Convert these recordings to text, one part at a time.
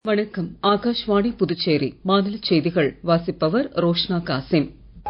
வணக்கம் ஆகாஷ்வாணி புதுச்சேரி மாநிலச் செய்திகள் வாசிப்பவர் ரோஷ்னா காசிம்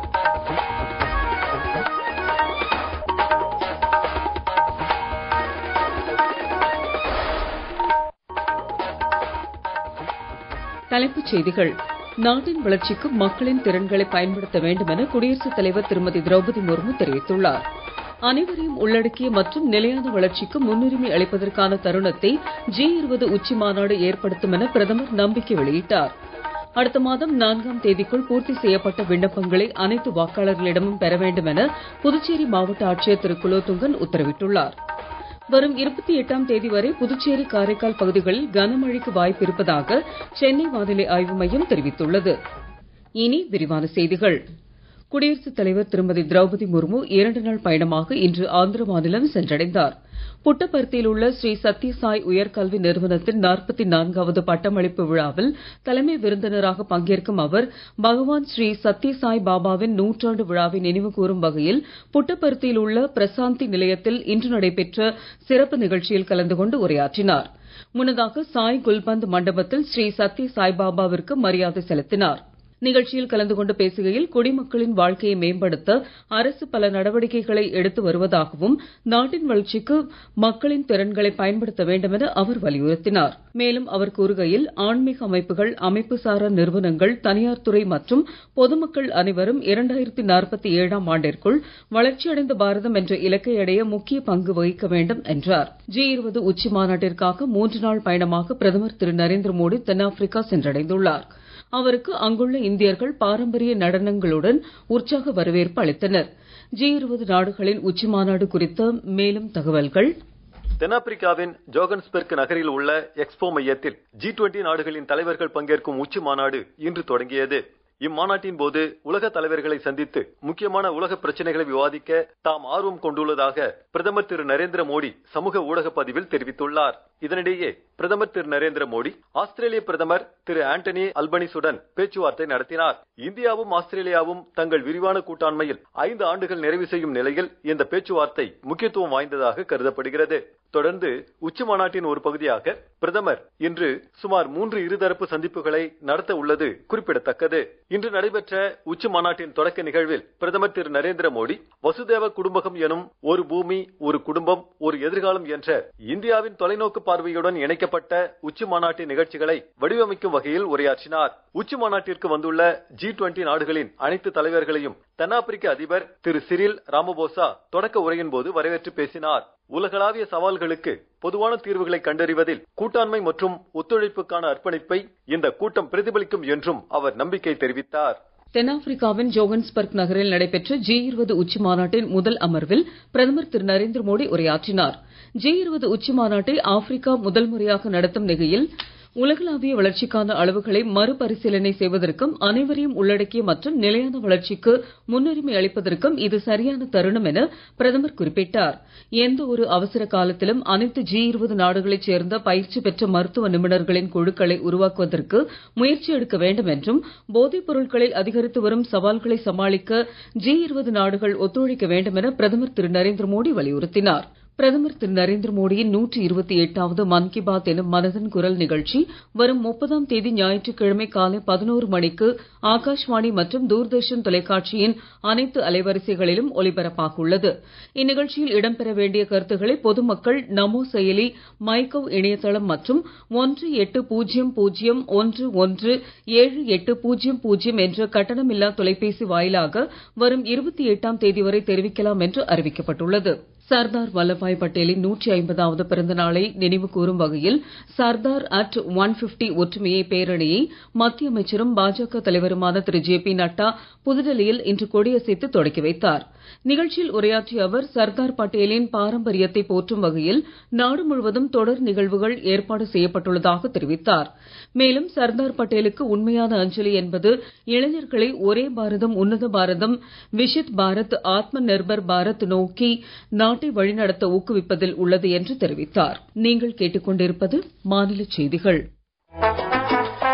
தலைப்புச் செய்திகள் நாட்டின் வளர்ச்சிக்கு மக்களின் திறன்களை பயன்படுத்த வேண்டும் என குடியரசுத் தலைவர் திருமதி திரௌபதி முர்மு தெரிவித்துள்ளார் அனைவரையும் உள்ளடக்கிய மற்றும் நிலையான வளர்ச்சிக்கு முன்னுரிமை அளிப்பதற்கான தருணத்தை ஜி இருபது உச்சி மாநாடு ஏற்படுத்தும் என பிரதமர் நம்பிக்கை வெளியிட்டார் அடுத்த மாதம் நான்காம் தேதிக்குள் பூர்த்தி செய்யப்பட்ட விண்ணப்பங்களை அனைத்து வாக்காளர்களிடமும் பெற வேண்டும் என புதுச்சேரி மாவட்ட ஆட்சியர் திரு குலோத்துங்கன் உத்தரவிட்டுள்ளார் வரும் இருபத்தி எட்டாம் தேதி வரை புதுச்சேரி காரைக்கால் பகுதிகளில் கனமழைக்கு வாய்ப்பு இருப்பதாக சென்னை வானிலை ஆய்வு மையம் தெரிவித்துள்ளது இனி விரிவான செய்திகள் குடியரசுத் தலைவர் திருமதி திரௌபதி முர்மு இரண்டு நாள் பயணமாக இன்று ஆந்திர மாநிலம் சென்றடைந்தார் புட்டபர்த்தியில் உள்ள ஸ்ரீ சத்யசாய் உயர்கல்வி நிறுவனத்தின் நாற்பத்தி நான்காவது பட்டமளிப்பு விழாவில் தலைமை விருந்தினராக பங்கேற்கும் அவர் பகவான் ஸ்ரீ சத்யசாய் பாபாவின் நூற்றாண்டு விழாவை நினைவு கூறும் வகையில் புட்டபர்த்தியில் உள்ள பிரசாந்தி நிலையத்தில் இன்று நடைபெற்ற சிறப்பு நிகழ்ச்சியில் கலந்து கொண்டு உரையாற்றினார் முன்னதாக சாய் குல்பந்த் மண்டபத்தில் ஸ்ரீ சத்ய சாய்பாபாவிற்கு மரியாதை செலுத்தினார் நிகழ்ச்சியில் கலந்து கொண்டு பேசுகையில் குடிமக்களின் வாழ்க்கையை மேம்படுத்த அரசு பல நடவடிக்கைகளை எடுத்து வருவதாகவும் நாட்டின் வளர்ச்சிக்கு மக்களின் திறன்களை பயன்படுத்த வேண்டும் என அவர் வலியுறுத்தினார் மேலும் அவர் கூறுகையில் ஆன்மீக அமைப்புகள் அமைப்பு சாரா நிறுவனங்கள் தனியார் துறை மற்றும் பொதுமக்கள் அனைவரும் இரண்டாயிரத்தி நாற்பத்தி ஏழாம் ஆண்டிற்குள் வளர்ச்சியடைந்த பாரதம் என்ற இலக்கை அடைய முக்கிய பங்கு வகிக்க வேண்டும் என்றார் ஜி இருபது உச்சி மாநாட்டிற்காக மூன்று நாள் பயணமாக பிரதமர் திரு நரேந்திர மோடி தென்னாப்பிரிக்கா சென்றடைந்துள்ளார் அவருக்கு அங்குள்ள இந்தியர்கள் பாரம்பரிய நடனங்களுடன் உற்சாக வரவேற்பு அளித்தனர் ஜி இருபது நாடுகளின் உச்சி மாநாடு குறித்த மேலும் தகவல்கள் தென்னாப்பிரிக்காவின் ஜோகன்ஸ்பெர்க் நகரில் உள்ள எக்ஸ்போ மையத்தில் ஜி டுவெண்டி நாடுகளின் தலைவர்கள் பங்கேற்கும் உச்சி மாநாடு இன்று தொடங்கியது இம்மாநாட்டின் போது உலக தலைவர்களை சந்தித்து முக்கியமான உலக பிரச்சனைகளை விவாதிக்க தாம் ஆர்வம் கொண்டுள்ளதாக பிரதமர் திரு நரேந்திர மோடி சமூக ஊடக பதிவில் தெரிவித்துள்ளார் இதனிடையே பிரதமர் திரு நரேந்திர மோடி ஆஸ்திரேலிய பிரதமர் திரு ஆண்டனி அல்பனிசுடன் பேச்சுவார்த்தை நடத்தினார் இந்தியாவும் ஆஸ்திரேலியாவும் தங்கள் விரிவான கூட்டாண்மையில் ஐந்து ஆண்டுகள் நிறைவு செய்யும் நிலையில் இந்த பேச்சுவார்த்தை முக்கியத்துவம் வாய்ந்ததாக கருதப்படுகிறது தொடர்ந்து உச்சி மாநாட்டின் ஒரு பகுதியாக பிரதமர் இன்று சுமார் மூன்று இருதரப்பு சந்திப்புகளை நடத்த உள்ளது குறிப்பிடத்தக்கது இன்று நடைபெற்ற உச்சி மாநாட்டின் தொடக்க நிகழ்வில் பிரதமர் திரு நரேந்திர மோடி வசுதேவ குடும்பகம் எனும் ஒரு பூமி ஒரு குடும்பம் ஒரு எதிர்காலம் என்ற இந்தியாவின் தொலைநோக்கு பார்வையுடன் இணைக்கப்பட்ட உச்சி மாநாட்டின் நிகழ்ச்சிகளை வடிவமைக்கும் வகையில் உரையாற்றினார் உச்சி மாநாட்டிற்கு வந்துள்ள ஜி டுவெண்டி நாடுகளின் அனைத்து தலைவர்களையும் தென்னாப்பிரிக்க அதிபர் திரு சிரில் ராமபோசா தொடக்க உரையின் போது வரவேற்று பேசினார் உலகளாவிய சவால்களுக்கு பொதுவான தீர்வுகளை கண்டறிவதில் கூட்டாண்மை மற்றும் ஒத்துழைப்புக்கான அர்ப்பணிப்பை இந்த கூட்டம் பிரதிபலிக்கும் என்றும் அவர் நம்பிக்கை தெரிவித்தார் தென்னாப்பிரிக்காவின் ஜோகன்ஸ்பர்க் நகரில் நடைபெற்ற ஜி இருபது உச்சி மாநாட்டின் முதல் அமர்வில் பிரதமர் திரு நரேந்திர மோடி உரையாற்றினார் ஜி இருபது உச்சி மாநாட்டை ஆப்பிரிக்கா முதல் முறையாக நடத்தும் நிகையில் உலகளாவிய வளர்ச்சிக்கான அளவுகளை மறுபரிசீலனை செய்வதற்கும் அனைவரையும் உள்ளடக்கிய மற்றும் நிலையான வளர்ச்சிக்கு முன்னுரிமை அளிப்பதற்கும் இது சரியான தருணம் என பிரதமர் குறிப்பிட்டார் எந்த ஒரு அவசர காலத்திலும் அனைத்து ஜி இருபது நாடுகளைச் சேர்ந்த பயிற்சி பெற்ற மருத்துவ நிபுணர்களின் குழுக்களை உருவாக்குவதற்கு முயற்சி எடுக்க வேண்டும் என்றும் போதைப் பொருட்களில் அதிகரித்து வரும் சவால்களை சமாளிக்க ஜி இருபது நாடுகள் ஒத்துழைக்க வேண்டும் என பிரதமர் திரு நரேந்திர மோடி வலியுறுத்தினார் பிரதமர் திரு நரேந்திர மோடியின் நூற்றி இருபத்தி எட்டாவது மன் கி பாத் எனும் மனதின் குரல் நிகழ்ச்சி வரும் முப்பதாம் தேதி ஞாயிற்றுக்கிழமை காலை பதினோரு மணிக்கு ஆகாஷ்வாணி மற்றும் தூர்தர்ஷன் தொலைக்காட்சியின் அனைத்து அலைவரிசைகளிலும் ஒலிபரப்பாக உள்ளது இந்நிகழ்ச்சியில் இடம்பெற வேண்டிய கருத்துக்களை பொதுமக்கள் நமோ செயலி மைகவ் இணையதளம் மற்றும் ஒன்று எட்டு பூஜ்ஜியம் பூஜ்ஜியம் ஒன்று ஒன்று ஏழு எட்டு பூஜ்ஜியம் பூஜ்ஜியம் என்ற கட்டணமில்லா தொலைபேசி வாயிலாக வரும் இருபத்தி எட்டாம் தேதி வரை தெரிவிக்கலாம் என்று அறிவிக்கப்பட்டுள்ளது சர்தார் வல்லபாய் பட்டேலின் நூற்றி ஐம்பதாவது பிறந்த நாளை நினைவு கூறும் வகையில் சர்தார் அட் ஒன் பிப்டி ஒற்றுமையை பேரணியை மத்திய அமைச்சரும் பாஜக தலைவருமான திரு ஜே பி நட்டா புதுடெல்லியில் இன்று கொடியசைத்து தொடக்கி வைத்தார் நிகழ்ச்சியில் உரையாற்றிய அவர் சர்தார் பட்டேலின் பாரம்பரியத்தை போற்றும் வகையில் நாடு முழுவதும் தொடர் நிகழ்வுகள் ஏற்பாடு செய்யப்பட்டுள்ளதாக தெரிவித்தார் மேலும் சர்தார் பட்டேலுக்கு உண்மையான அஞ்சலி என்பது இளைஞர்களை ஒரே பாரதம் உன்னத பாரதம் விஷித் பாரத் ஆத்ம நிர்பர் பாரத் நோக்கி நாட்டை வழிநடத்த ஊக்குவிப்பதில் உள்ளது என்று தெரிவித்தார் நீங்கள் கேட்டுக்கொண்டிருப்பது மாநில செய்திகள்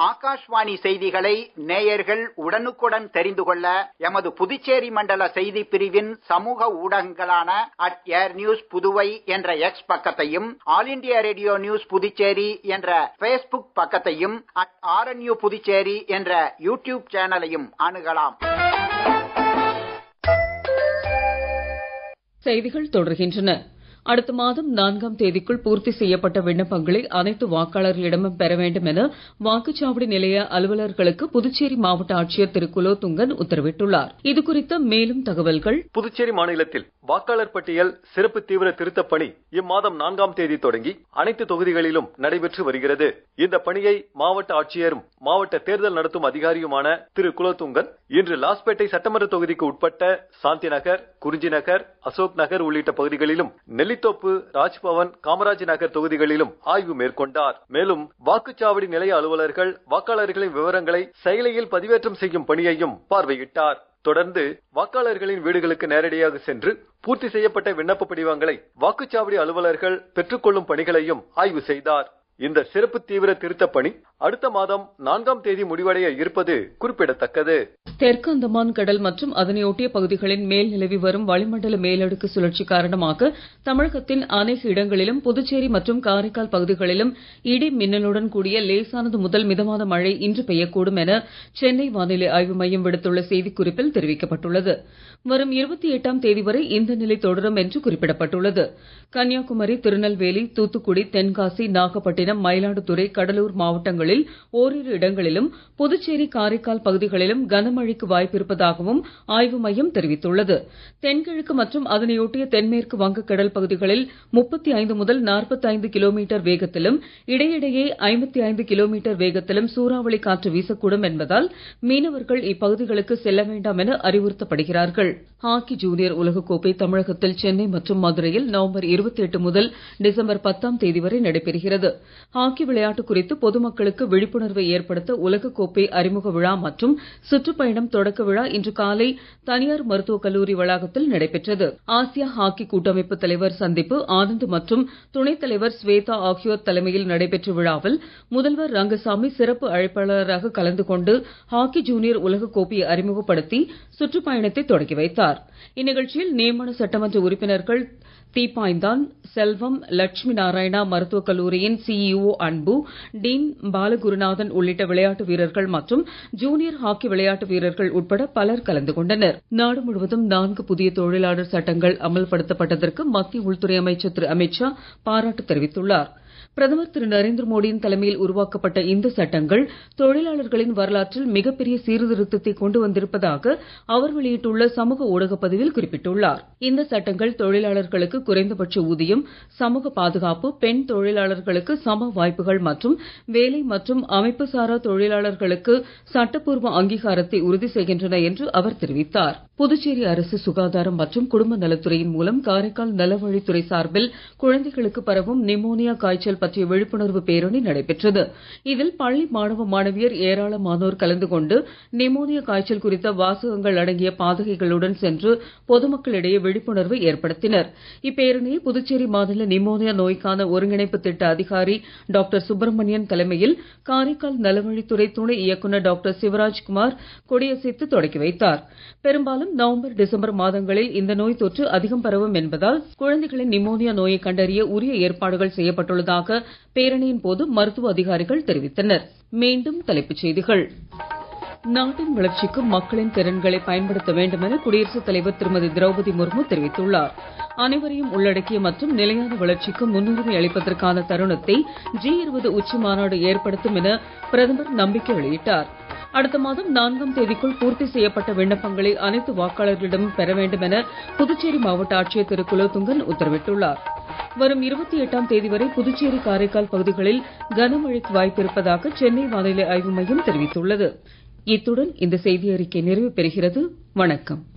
ஆகாஷ்வாணி செய்திகளை நேயர்கள் உடனுக்குடன் தெரிந்து கொள்ள எமது புதுச்சேரி மண்டல செய்தி பிரிவின் சமூக ஊடகங்களான அட் ஏர் நியூஸ் புதுவை என்ற எக்ஸ் பக்கத்தையும் all India radio news Puducherry என்ற பேஸ்புக் பக்கத்தையும் அட் ஆர்என்யூ புதுச்சேரி என்ற யூடியூப் சேனலையும் அணுகலாம் செய்திகள் தொடர்கின்றன அடுத்த மாதம் நான்காம் தேதிக்குள் பூர்த்தி செய்யப்பட்ட விண்ணப்பங்களை அனைத்து வாக்காளர்களிடமும் பெற வேண்டும் என வாக்குச்சாவடி நிலைய அலுவலர்களுக்கு புதுச்சேரி மாவட்ட ஆட்சியர் திரு குலோத்துங்கன் உத்தரவிட்டுள்ளார் இது குறித்த மேலும் தகவல்கள் புதுச்சேரி மாநிலத்தில் வாக்காளர் பட்டியல் சிறப்பு தீவிர திருத்தப் பணி இம்மாதம் நான்காம் தேதி தொடங்கி அனைத்து தொகுதிகளிலும் நடைபெற்று வருகிறது இந்த பணியை மாவட்ட ஆட்சியரும் மாவட்ட தேர்தல் நடத்தும் அதிகாரியுமான திரு குலோத்துங்கன் இன்று லாஸ்பேட்டை சட்டமன்ற தொகுதிக்கு உட்பட்ட சாந்தி நகர் குறிஞ்சி நகர் அசோக் நகர் உள்ளிட்ட பகுதிகளிலும் நெல்லித்தோப்பு ராஜ்பவன் காமராஜ் நகர் தொகுதிகளிலும் ஆய்வு மேற்கொண்டார் மேலும் வாக்குச்சாவடி நிலைய அலுவலர்கள் வாக்காளர்களின் விவரங்களை செயலியில் பதிவேற்றம் செய்யும் பணியையும் பார்வையிட்டார் தொடர்ந்து வாக்காளர்களின் வீடுகளுக்கு நேரடியாக சென்று பூர்த்தி செய்யப்பட்ட விண்ணப்ப படிவங்களை வாக்குச்சாவடி அலுவலர்கள் பெற்றுக்கொள்ளும் பணிகளையும் ஆய்வு செய்தார் இந்த சிறப்பு தீவிர திருத்தப் பணி அடுத்த மாதம் நான்காம் தேதி முடிவடைய இருப்பது குறிப்பிடத்தக்கது தெற்கு அந்தமான் கடல் மற்றும் அதனையொட்டிய பகுதிகளின் மேல் நிலவி வரும் வளிமண்டல மேலடுக்கு சுழற்சி காரணமாக தமிழகத்தின் அநேக இடங்களிலும் புதுச்சேரி மற்றும் காரைக்கால் பகுதிகளிலும் இடி மின்னலுடன் கூடிய லேசானது முதல் மிதமான மழை இன்று பெய்யக்கூடும் என சென்னை வானிலை ஆய்வு மையம் விடுத்துள்ள செய்திக்குறிப்பில் தெரிவிக்கப்பட்டுள்ளது வரும் இருபத்தி எட்டாம் தேதி வரை இந்த நிலை தொடரும் என்று குறிப்பிடப்பட்டுள்ளது கன்னியாகுமரி திருநெல்வேலி தூத்துக்குடி தென்காசி நாகப்பட்டினம் மயிலாடுதுறை கடலூர் மாவட்டங்களில் ஓரிரு இடங்களிலும் புதுச்சேரி காரைக்கால் பகுதிகளிலும் கனமழைக்கு வாய்ப்பிருப்பதாகவும் ஆய்வு மையம் தெரிவித்துள்ளது தென்கிழக்கு மற்றும் அதனையொட்டிய தென்மேற்கு வங்கக்கடல் பகுதிகளில் முப்பத்தி ஐந்து முதல் நாற்பத்தி ஐந்து கிலோமீட்டர் வேகத்திலும் இடையிடையே ஐம்பத்தி ஐந்து கிலோமீட்டர் வேகத்திலும் சூறாவளி காற்று வீசக்கூடும் என்பதால் மீனவர்கள் இப்பகுதிகளுக்கு செல்ல வேண்டாம் என அறிவுறுத்தப்படுகிறார்கள் ஹாக்கி ஜூனியர் உலகக்கோப்பை தமிழகத்தில் சென்னை மற்றும் மதுரையில் நவம்பர் இருபத்தி எட்டு முதல் டிசம்பர் பத்தாம் தேதி வரை நடைபெறுகிறது ஹாக்கி விளையாட்டு குறித்து பொதுமக்களுக்கு விழிப்புணர்வை ஏற்படுத்த உலகக்கோப்பை அறிமுக விழா மற்றும் சுற்றுப்பயணம் தொடக்க விழா இன்று காலை தனியார் மருத்துவக் கல்லூரி வளாகத்தில் நடைபெற்றது ஆசியா ஹாக்கி கூட்டமைப்பு தலைவர் சந்திப்பு ஆனந்த் மற்றும் துணைத் தலைவர் ஸ்வேதா ஆகியோர் தலைமையில் நடைபெற்ற விழாவில் முதல்வர் ரங்கசாமி சிறப்பு அழைப்பாளராக கலந்து கொண்டு ஹாக்கி ஜூனியர் உலகக் கோப்பையை அறிமுகப்படுத்தி சுற்றுப்பயணத்தை தொடக்கி வைத்தார் இந்நிகழ்ச்சியில் நியமன சட்டமன்ற உறுப்பினர்கள் தீப்பாய்ந்தான் செல்வம் லட்சுமி நாராயணா மருத்துவக் கல்லூரியின் சிஇஓ அன்பு டீன் பாலகுருநாதன் உள்ளிட்ட விளையாட்டு வீரர்கள் மற்றும் ஜூனியர் ஹாக்கி விளையாட்டு வீரர்கள் உட்பட பலர் கலந்து கொண்டனர் நாடு முழுவதும் நான்கு புதிய தொழிலாளர் சட்டங்கள் அமல்படுத்தப்பட்டதற்கு மத்திய உள்துறை அமைச்சர் திரு அமித்ஷா பாராட்டு தெரிவித்துள்ளார் பிரதமர் திரு நரேந்திர மோடியின் தலைமையில் உருவாக்கப்பட்ட இந்த சட்டங்கள் தொழிலாளர்களின் வரலாற்றில் மிகப்பெரிய சீர்திருத்தத்தை கொண்டு வந்திருப்பதாக அவர் வெளியிட்டுள்ள சமூக ஊடகப் பதிவில் குறிப்பிட்டுள்ளார் இந்த சட்டங்கள் தொழிலாளர்களுக்கு குறைந்தபட்ச ஊதியம் சமூக பாதுகாப்பு பெண் தொழிலாளர்களுக்கு சம வாய்ப்புகள் மற்றும் வேலை மற்றும் அமைப்பு சாரா தொழிலாளர்களுக்கு சட்டப்பூர்வ அங்கீகாரத்தை உறுதி செய்கின்றன என்று அவர் தெரிவித்தார் புதுச்சேரி அரசு சுகாதாரம் மற்றும் குடும்ப நலத்துறையின் மூலம் காரைக்கால் நலவழித்துறை சார்பில் குழந்தைகளுக்கு பரவும் நிமோனியா காய்ச்சல் பற்றிய விழிப்புணர்வு பேரணி நடைபெற்றது இதில் பள்ளி மாணவ மாணவியர் ஏராளமானோர் கலந்து கொண்டு நிமோனியா காய்ச்சல் குறித்த வாசகங்கள் அடங்கிய பாதகைகளுடன் சென்று பொதுமக்களிடையே விழிப்புணர்வை ஏற்படுத்தினர் இப்பேரணியை புதுச்சேரி மாநில நிமோனியா நோய்க்கான ஒருங்கிணைப்பு திட்ட அதிகாரி டாக்டர் சுப்பிரமணியன் தலைமையில் காரைக்கால் நலவழித்துறை துணை இயக்குநர் டாக்டர் சிவராஜ்குமார் கொடியசைத்து தொடக்கி வைத்தார் பெரும்பாலும் நவம்பர் டிசம்பர் மாதங்களில் இந்த நோய் தொற்று அதிகம் பரவும் என்பதால் குழந்தைகளின் நிமோனியா நோயை கண்டறிய உரிய ஏற்பாடுகள் செய்யப்பட்டுள்ளதாக பேரணியின் போது மருத்துவ அதிகாரிகள் தெரிவித்தனர் மீண்டும் தலைப்புச் செய்திகள் நாட்டின் வளர்ச்சிக்கு மக்களின் திறன்களை பயன்படுத்த வேண்டும் என குடியரசுத் தலைவர் திருமதி திரௌபதி முர்மு தெரிவித்துள்ளார் அனைவரையும் உள்ளடக்கிய மற்றும் நிலையான வளர்ச்சிக்கு முன்னுரிமை அளிப்பதற்கான தருணத்தை ஜி இருபது உச்சி மாநாடு ஏற்படுத்தும் என பிரதமர் நம்பிக்கை வெளியிட்டார் அடுத்த மாதம் நான்காம் தேதிக்குள் பூர்த்தி செய்யப்பட்ட விண்ணப்பங்களை அனைத்து வாக்காளர்களிடமும் பெற வேண்டும் என புதுச்சேரி மாவட்ட ஆட்சியர் திரு குலோத்துங்கன் உத்தரவிட்டுள்ளார் வரும் இருபத்தி எட்டாம் தேதி வரை புதுச்சேரி காரைக்கால் பகுதிகளில் கனமழைக்கு வாய்ப்பிருப்பதாக சென்னை வானிலை ஆய்வு மையம் தெரிவித்துள்ளது இத்துடன் இந்த செய்தி அறிக்கை நிறைவு பெறுகிறது வணக்கம்